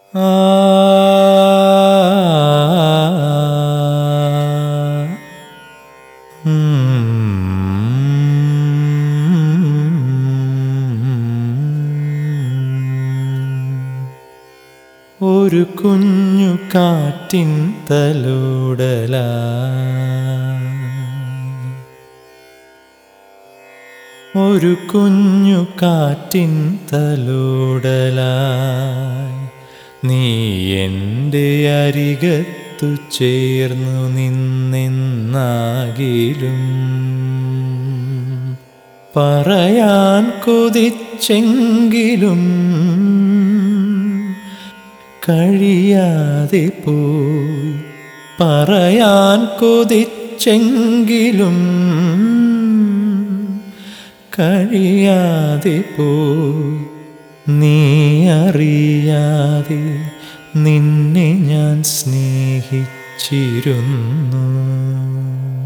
ഒരു കുഞ്ഞു കാറ്റിൻ തലോടല ഒരു കുഞ്ഞു കാറ്റിൻ തലോടലായി നീ എൻ്റെ അരികത്തു ചേർന്നു നിന്നെന്നാകിലും പറയാൻ കൊതിച്ചെങ്കിലും കഴിയാതെ പോയി പറയാൻ കൊതിച്ചെങ്കിലും കഴിയാതെ പോയി നീ അറിയാതെ നിന്നെ ഞാൻ സ്നേഹിച്ചിരുന്നു